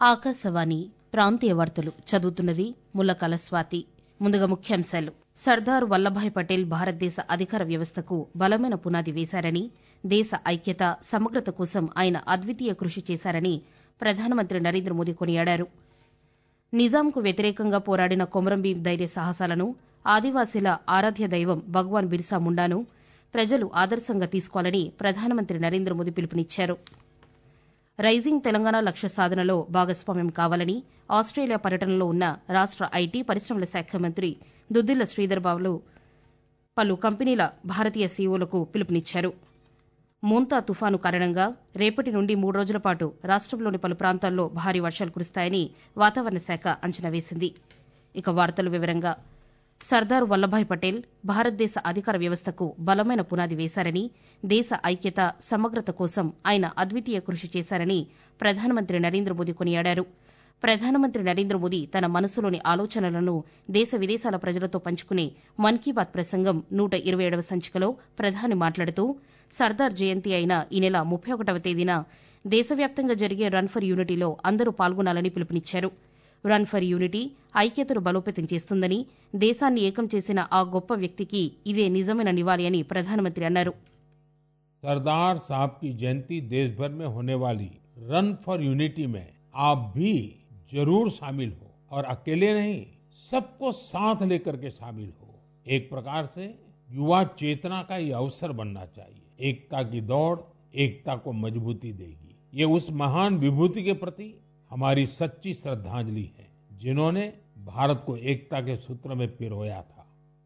ఆకాశవాణి ప్రాంతీయ వార్తలు చదువుతున్నది ముల్లకాల స్వాతి ముందుగా ముఖ్యాంశాలు సర్దార్ వల్లభాయ్ పటేల్ భారతదేశ అధికార వ్యవస్థకు బలమైన పునాది వేశారని దేశ ఐక్యత సమగ్రత కోసం ఆయన అద్వితీయ కృషి చేశారని ప్రధానమంత్రి నరేంద్ర మోదీ కొనియాడారు నిజాంకు వ్యతిరేకంగా పోరాడిన కొమరంభీం ధైర్య సాహసాలను ఆదివాసీల ఆరాధ్య దైవం భగవాన్ బిర్సా ముండాను ప్రజలు ఆదర్శంగా తీసుకోవాలని ప్రధానమంత్రి నరేంద్ర మోదీ పిలుపునిచ్చారు రైజింగ్ తెలంగాణ లక్ష్య సాధనలో భాగస్వామ్యం కావాలని ఆస్ట్రేలియా పర్యటనలో ఉన్న రాష్ట ఐటీ పరిశ్రమల శాఖ మంత్రి దుద్దిల్ల శ్రీధర్ బాబులు పలు కంపెనీల భారతీయ సీఈఓలకు పిలుపునిచ్చారు మోంతా తుఫాను కారణంగా రేపటి నుండి మూడు రోజుల పాటు రాష్టంలోని పలు ప్రాంతాల్లో భారీ వర్షాలు కురుస్తాయని వాతావరణ శాఖ అంచనా వేసింది ఇక వార్తల వివరంగా సర్దార్ వల్లభాయ్ పటేల్ భారతదేశ అధికార వ్యవస్థకు బలమైన పునాది వేశారని దేశ ఐక్యత సమగ్రత కోసం ఆయన అద్వితీయ కృషి చేశారని ప్రధానమంత్రి నరేంద్ర మోదీ కొనియాడారు ప్రధానమంత్రి నరేంద్ర మోదీ తన మనసులోని ఆలోచనలను దేశ విదేశాల ప్రజలతో పంచుకునే మన్ కీ బాత్ ప్రసంగం నూట ఇరవై ఏడవ సంచికలో ప్రధాని మాట్లాడుతూ సర్దార్ జయంతి అయిన ఈ నెల ముప్పై ఒకటవ తేదీన దేశవ్యాప్తంగా జరిగే రన్ ఫర్ యూనిటీలో అందరూ పాల్గొనాలని పిలుపునిచ్చారు రన్ ఫర్ యూనిటీ ఐక్యతను బలోపేతం చేస్తుందని దేశాన్ని ఏకం చేసిన ఆ గొప్ప వ్యక్తికి ఇదే నిజమైన నివాళి అని ప్రధానమంత్రి అన్నారు सरदार साहब की जयंती देश भर में होने वाली रन फॉर यूनिटी में आप भी जरूर शामिल हो और अकेले नहीं सबको साथ लेकर के शामिल हो एक प्रकार से युवा चेतना का ये अवसर बनना चाहिए एकता की दौड़ एकता को मजबूती देगी ये उस महान विभूति के प्रति हमारी सच्ची श्रद्धांजलि है जिन्होंने भारत को एकता के सूत्र में पिरोया था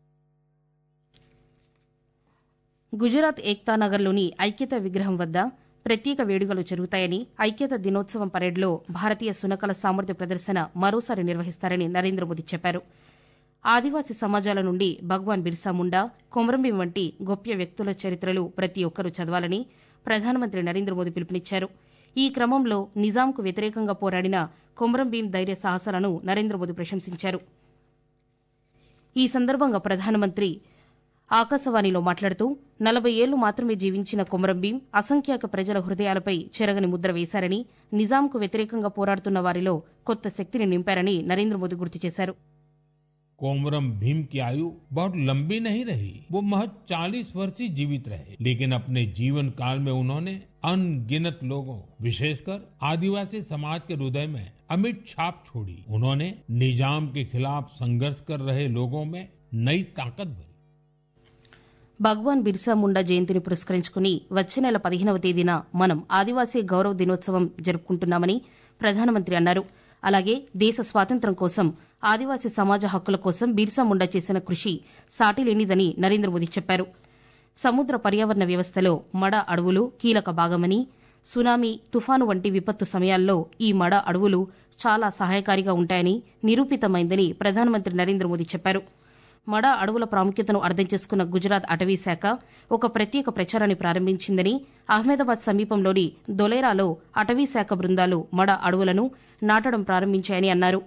గుజరాత్ ఏక్తా నగర్లోని ఐక్యత విగ్రహం వద్ద ప్రత్యేక వేడుకలు జరుగుతాయని ఐక్యత దినోత్సవం పరేడ్లో భారతీయ సునకల సామర్థ్య ప్రదర్శన మరోసారి నిర్వహిస్తారని నరేంద్ర మోదీ చెప్పారు ఆదివాసీ సమాజాల నుండి భగవాన్ బిర్సా ముండా కొమరంభీం వంటి గొప్ప వ్యక్తుల చరిత్రలు ప్రతి ఒక్కరూ చదవాలని ప్రధానమంత్రి నరేంద్ర మోదీ పిలుపునిచ్చారు ఈ క్రమంలో నిజాంకు వ్యతిరేకంగా పోరాడిన కొమరంభీం ధైర్య సాహసాలను నరేంద్ర మోదీ ప్రశంసించారు ఈ సందర్భంగా ప్రధానమంత్రి ఆకాశవాణిలో మాట్లాడుతూ నలభై ఏళ్లు మాత్రమే జీవించిన కొమరంభీం అసంఖ్యాక ప్రజల హృదయాలపై చెరగని ముద్ర వేశారని నిజాంకు వ్యతిరేకంగా పోరాడుతున్న వారిలో కొత్త శక్తిని నింపారని నరేంద్ర మోదీ గుర్తు చేశారు कोमरम भीम की आयु बहुत लंबी नहीं रही वो महज 40 वर्ष ही जीवित रहे लेकिन अपने जीवन काल में उन्होंने अनगिनत लोगों विशेषकर आदिवासी समाज के हृदय में अमिट छाप छोड़ी उन्होंने निजाम के खिलाफ संघर्ष कर रहे लोगों में नई ताकत भरी భగవాన్ బిర్సా ముండా జయంతిని పురస్కరించుకుని వచ్చే నెల పదిహేనవ తేదీన మనం ఆదివాసీ గౌరవ దినోత్సవం జరుపుకుంటున్నామని ప్రధానమంత్రి అన్నారు అలాగే దేశ స్వాతంత్ర్యం కోసం ఆదివాసీ సమాజ హక్కుల కోసం బిర్సా ముండా చేసిన కృషి సాటిలేనిదని నరేంద్ర మోదీ చెప్పారు సముద్ర పర్యావరణ వ్యవస్థలో మడ అడవులు కీలక భాగమని సునామీ తుఫాను వంటి విపత్తు సమయాల్లో ఈ మడ అడవులు చాలా సహాయకారిగా ఉంటాయని నిరూపితమైందని ప్రధానమంత్రి నరేంద్ర మోదీ చెప్పారు మడ అడవుల ప్రాముఖ్యతను అర్థం చేసుకున్న గుజరాత్ అటవీ శాఖ ఒక ప్రత్యేక ప్రచారాన్ని ప్రారంభించిందని అహ్మదాబాద్ సమీపంలోని దొలేరాలో అటవీ శాఖ బృందాలు మడ అడవులను నాటడం ప్రారంభించాయని అన్నారు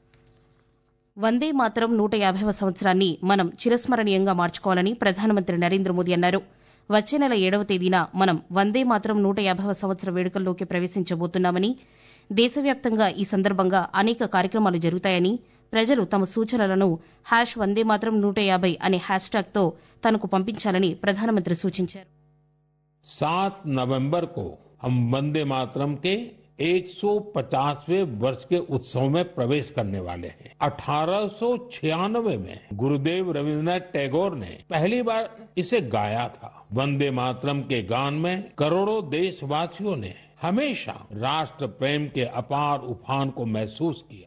వందే మాతరం నూట యాభైవ సంవత్సరాన్ని మనం చిరస్మరణీయంగా మార్చుకోవాలని ప్రధానమంత్రి నరేంద్ర మోదీ అన్నారు వచ్చే నెల ఏడవ తేదీన మనం వందే మాతరం నూట యాభైవ సంవత్సర వేడుకల్లోకి ప్రవేశించబోతున్నామని దేశవ్యాప్తంగా ఈ సందర్భంగా అనేక కార్యక్రమాలు జరుగుతాయని ప్రజలు తమ సూచనలను హ్యాష్ వందే మాత్రం నూట యాభై అనే హ్యాష్ ట్యాగ్తో తనకు పంపించాలని ప్రధానమంత్రి సూచించారు सात नवंबर को हम वंदे मातरम के 150वें वर्ष के उत्सव में प्रवेश करने वाले हैं 1896 में गुरुदेव रविन्द्रनाथ टैगोर ने पहली बार इसे गाया था वंदे मातरम के गान में करोड़ों देशवासियों ने हमेशा राष्ट्र प्रेम के अपार उफान को महसूस किया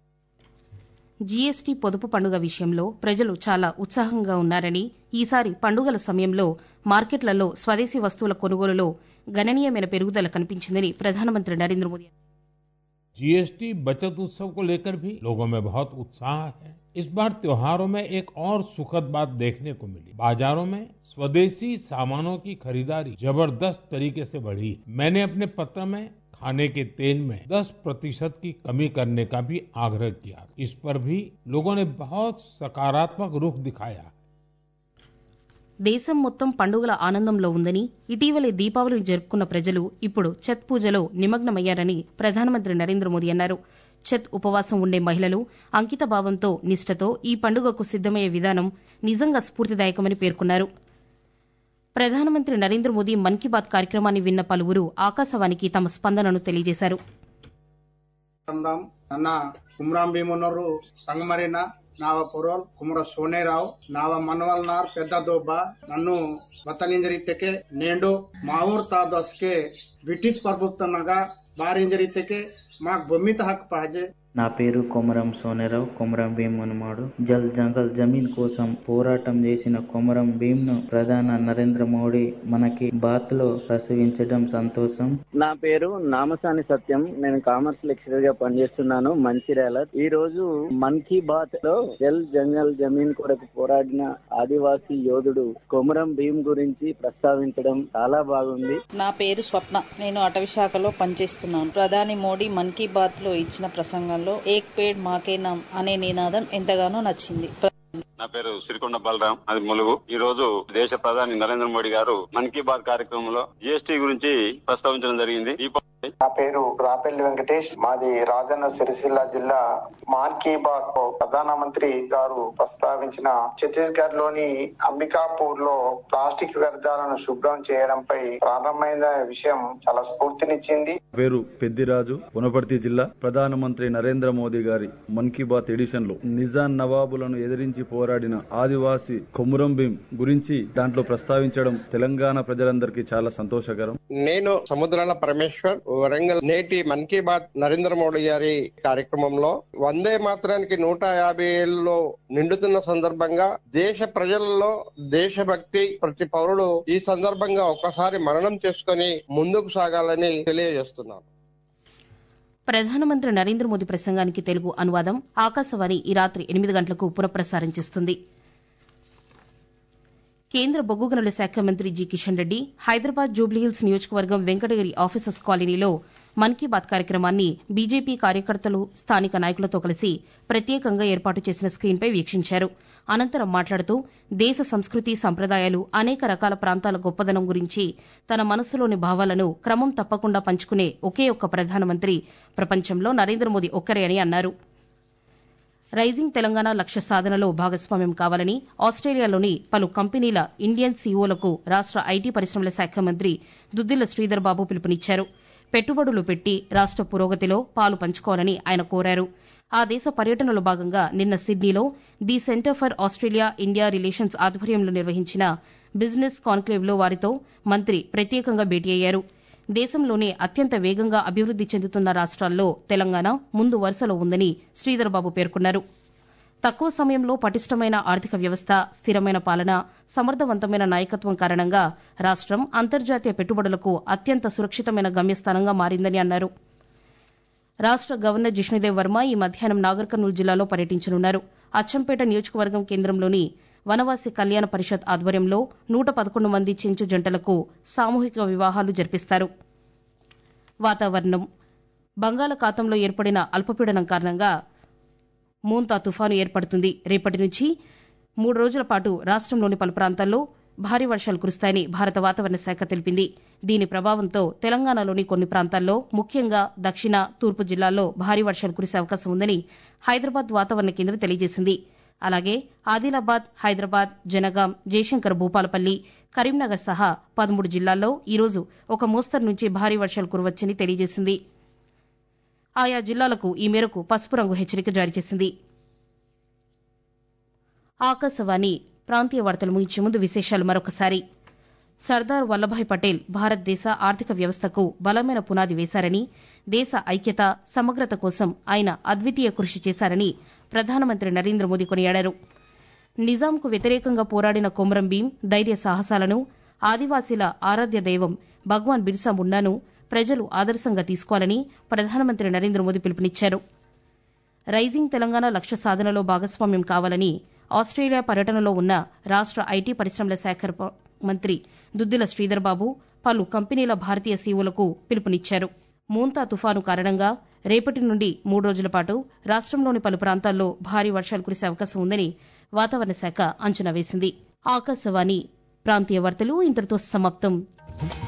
జీఎస్టీ పొదుపు పండుగ విషయంలో ప్రజలు చాలా ఉత్సాహంగా ఉన్నారని ఈసారి పండుగల సమయంలో మార్కెట్లలో స్వదేశీ వస్తువుల కొనుగోలులో గణనీయమైన పెరుగుదల కనిపించిందని ప్రధానమంత్రి నరేంద్ర మోదీ जीएसटी बचत उत्सव को लेकर भी लोगों में बहुत उत्साह है इस बार त्योहारों में एक और सुखद बात देखने को मिली बाजारों में स्वदेशी सामानों की खरीदारी जबरदस्त तरीके से बढ़ी मैंने अपने पत्र में खाने के तेल में 10 प्रतिशत की कमी करने का भी आग्रह किया इस पर भी लोगों ने बहुत सकारात्मक रुख दिखाया దేశం మొత్తం పండుగల ఆనందంలో ఉందని ఇటీవలే దీపావళిని జరుపుకున్న ప్రజలు ఇప్పుడు ఛత్ పూజలో నిమగ్నమయ్యారని ప్రధానమంత్రి నరేంద్ర మోదీ అన్నారు ఛత్ ఉపవాసం ఉండే మహిళలు అంకిత భావంతో నిష్టతో ఈ పండుగకు సిద్దమయ్యే విధానం నిజంగా స్ఫూర్తిదాయకమని పేర్కొన్నారు ప్రధానమంత్రి నరేంద్ర మోదీ మన్ కీ బాత్ కార్యక్రమాన్ని విన్న పలువురు ఆకాశవాణికి తమ స్పందనను తెలియజేశారు ಅಂದಾಂ ನನ್ನ ಕುಮ್ರಾಂ ಭೀಮನವರು ಸಂಗಮರಿನ ನಾವ ಪೊರೋಲ್ ಕುಮರ ಸೋನೇರಾವ್ ನಾವ ಮನವಲ್ನಾರ್ పెద్ద దోబ నన్ను బతలింజరితెకే నేండు మా ఊరు తాదస్కే బ్రిటిష్ ప్రభుత్వంగా బారింజరితెకే మాకు భూమిత హక్కు పాజే నా పేరు కొమరం సోనెరావు కొమరం భీమ్ అనుమాడు జల్ జంగల్ జమీన్ కోసం పోరాటం చేసిన కొమరం భీమ్ ను ప్రధాన నరేంద్ర మోడీ మనకి బాత్ లో ప్రసవించడం సంతోషం నా పేరు నామసాని సత్యం నేను కామర్స్ లెక్చరర్ గా పనిచేస్తున్నాను మంచిర్యాల ఈ రోజు మన్ కీ బాత్ లో జల్ జంగల్ జమీన్ కొరకు పోరాడిన ఆదివాసీ యోధుడు కొమరం భీమ్ గురించి ప్రస్తావించడం చాలా బాగుంది నా పేరు స్వప్న నేను అటవీ శాఖలో పనిచేస్తున్నాను ప్రధాని మోడీ మన్ కీ బాత్ లో ఇచ్చిన ప్రసంగంలో ఏక్ పేడ్ మాకే నామ్ అనే నినాదం ఎంతగానో నచ్చింది నా పేరు సిరికొండ బలరాం అది ములుగు ఈ రోజు దేశ ప్రధాని నరేంద్ర మోడీ గారు మన్ కీ బాత్ కార్యక్రమంలో జీఎస్టీ గురించి ప్రస్తావించడం జరిగింది దీపావళి నా పేరు రాపెల్లి వెంకటేష్ మాది రాజన్న సిరిసిల్ల జిల్లా మాన్ కీ బాత్ ప్రధానమంత్రి గారు ప్రస్తావించిన ఛత్తీస్గఢ్ లోని అంబికాపూర్ లో ప్లాస్టిక్ వ్యర్థాలను శుభ్రం చేయడంపై ప్రారంభమైన విషయం చాలా స్ఫూర్తినిచ్చింది పేరు పెద్దిరాజు పునపర్తి జిల్లా ప్రధానమంత్రి నరేంద్ర మోదీ గారి మన్ కీ బాత్ ఎడిషన్ లో నిజాం నవాబులను ఎదిరించి పోరాడిన ఆదివాసి కొమురం భీం గురించి దాంట్లో ప్రస్తావించడం తెలంగాణ ప్రజలందరికీ చాలా సంతోషకరం నేను సముద్రాల పరమేశ్వర్ వరంగల్ నేటి మన్ కీ బాత్ నరేంద్ర మోడీ గారి కార్యక్రమంలో వందే మాత్రానికి నూట యాభై ఏళ్ళలో నిండుతున్న సందర్భంగా దేశ ప్రజలలో దేశభక్తి ప్రతి పౌరుడు ఈ సందర్భంగా ఒక్కసారి మరణం చేసుకుని ముందుకు సాగాలని తెలియజేస్తున్నాను ప్రధానమంత్రి నరేంద్ర మోదీ ప్రసంగానికి తెలుగు అనువాదం ఆకాశవాణి ఈ రాత్రి ఎనిమిది గంటలకు పునఃప్రసారం చేస్తుంది కేంద్ర బొగ్గు గనుల శాఖ మంత్రి జి కిషన్ రెడ్డి హైదరాబాద్ జూబ్లీహిల్స్ నియోజకవర్గం వెంకటగిరి ఆఫీసర్స్ కాలనీలో మన్ కీ బాత్ కార్యక్రమాన్ని బీజేపీ కార్యకర్తలు స్థానిక నాయకులతో కలిసి ప్రత్యేకంగా ఏర్పాటు చేసిన స్క్రీన్పై వీక్షించారు అనంతరం మాట్లాడుతూ దేశ సంస్కృతి సంప్రదాయాలు అనేక రకాల ప్రాంతాల గొప్పదనం గురించి తన మనసులోని భావాలను క్రమం తప్పకుండా పంచుకునే ఒకే ఒక్క ప్రధానమంత్రి ప్రపంచంలో నరేంద్ర మోదీ ఒక్కరే అని అన్నారు రైజింగ్ తెలంగాణ లక్ష్య సాధనలో భాగస్వామ్యం కావాలని ఆస్ట్రేలియాలోని పలు కంపెనీల ఇండియన్ సీఈఓలకు రాష్ట ఐటీ పరిశ్రమల శాఖ మంత్రి దుద్దిల్ల శ్రీధర్ బాబు పిలుపునిచ్చారు పెట్టుబడులు పెట్టి రాష్ట పురోగతిలో పాలు పంచుకోవాలని ఆయన కోరారు ఆ దేశ పర్యటనలో భాగంగా నిన్న సిడ్నీలో the centre for Australia India relations ఆధ్వర్యంలో నిర్వహించిన బిజినెస్ కాన్క్లేవ్లో వారితో మంత్రి ప్రత్యేకంగా భేటీ అయ్యారు దేశంలోనే అత్యంత వేగంగా అభివృద్ది చెందుతున్న రాష్ట్రాల్లో తెలంగాణ ముందు వరుసలో ఉందని శ్రీధర్ బాబు పేర్కొన్నారు తక్కువ సమయంలో పటిష్టమైన ఆర్థిక వ్యవస్థ స్థిరమైన పాలన సమర్థవంతమైన నాయకత్వం కారణంగా రాష్టం అంతర్జాతీయ పెట్టుబడులకు అత్యంత సురక్షితమైన గమ్యస్థానంగా మారిందని అన్నారు రాష్ట గవర్నర్ జిష్ణుదేవ్ వర్మ ఈ మధ్యాహ్నం నాగర్ కర్నూలు జిల్లాలో పర్యటించనున్నారు అచ్చంపేట నియోజకవర్గం కేంద్రంలోని వనవాసి కళ్యాణ పరిషత్ ఆధ్వర్యంలో నూట పదకొండు మంది చెంచు జంటలకు సామూహిక వివాహాలు జరిపిస్తారు వాతావరణం బంగాళాఖాతంలో ఏర్పడిన అల్పపీడనం కారణంగా మోంతా తుఫాను ఏర్పడుతుంది రేపటి నుంచి మూడు రోజుల పాటు రాష్టంలోని పలు ప్రాంతాల్లో భారీ వర్షాలు కురుస్తాయని భారత వాతావరణ శాఖ తెలిపింది దీని ప్రభావంతో తెలంగాణలోని కొన్ని ప్రాంతాల్లో ముఖ్యంగా దక్షిణ తూర్పు జిల్లాల్లో భారీ వర్షాలు కురిసే అవకాశం ఉందని హైదరాబాద్ వాతావరణ కేంద్రం తెలియజేసింది అలాగే ఆదిలాబాద్ హైదరాబాద్ జనగాం జయశంకర్ భూపాలపల్లి కరీంనగర్ సహా పదమూడు జిల్లాల్లో ఈరోజు ఒక మోస్తరు నుంచి భారీ వర్షాలు కురవచ్చని తెలియజేసింది ఆయా జిల్లాలకు ఈ మేరకు పసుపు రంగు హెచ్చరిక జారీ చేసింది ఆకాశవాణి ప్రాంతీయ వార్తలు ముగించే ముందు విశేషాలు మరొకసారి సర్దార్ వల్లభాయ్ పటేల్ భారతదేశ ఆర్థిక వ్యవస్థకు బలమైన పునాది వేశారని దేశ ఐక్యత సమగ్రత కోసం ఆయన అద్వితీయ కృషి చేశారని ప్రధానమంత్రి నరేంద్ర మోదీ కొనియాడారు నిజాంకు వ్యతిరేకంగా పోరాడిన కొమరం భీం ధైర్య సాహసాలను ఆదివాసీల ఆరాధ్య దైవం భగవాన్ బిర్సా ముండాను ప్రజలు ఆదర్శంగా తీసుకోవాలని ప్రధానమంత్రి నరేంద్ర మోదీ పిలుపునిచ్చారు రైజింగ్ తెలంగాణ లక్ష్య సాధనలో భాగస్వామ్యం కావాలని ఆస్ట్రేలియా పర్యటనలో ఉన్న రాష్ట ఐటీ పరిశ్రమల శాఖ మంత్రి దుద్దిల శ్రీధర్ బాబు పలు కంపెనీల భారతీయ సీఓలకు పిలుపునిచ్చారు మోంతా తుఫాను కారణంగా రేపటి నుండి మూడు రోజుల పాటు రాష్టంలోని పలు ప్రాంతాల్లో భారీ వర్షాలు కురిసే అవకాశం ఉందని వాతావరణ శాఖ అంచనా వేసింది ఆకాశవాణి ప్రాంతీయ వార్తలు ఇంతటితో సమాప్తం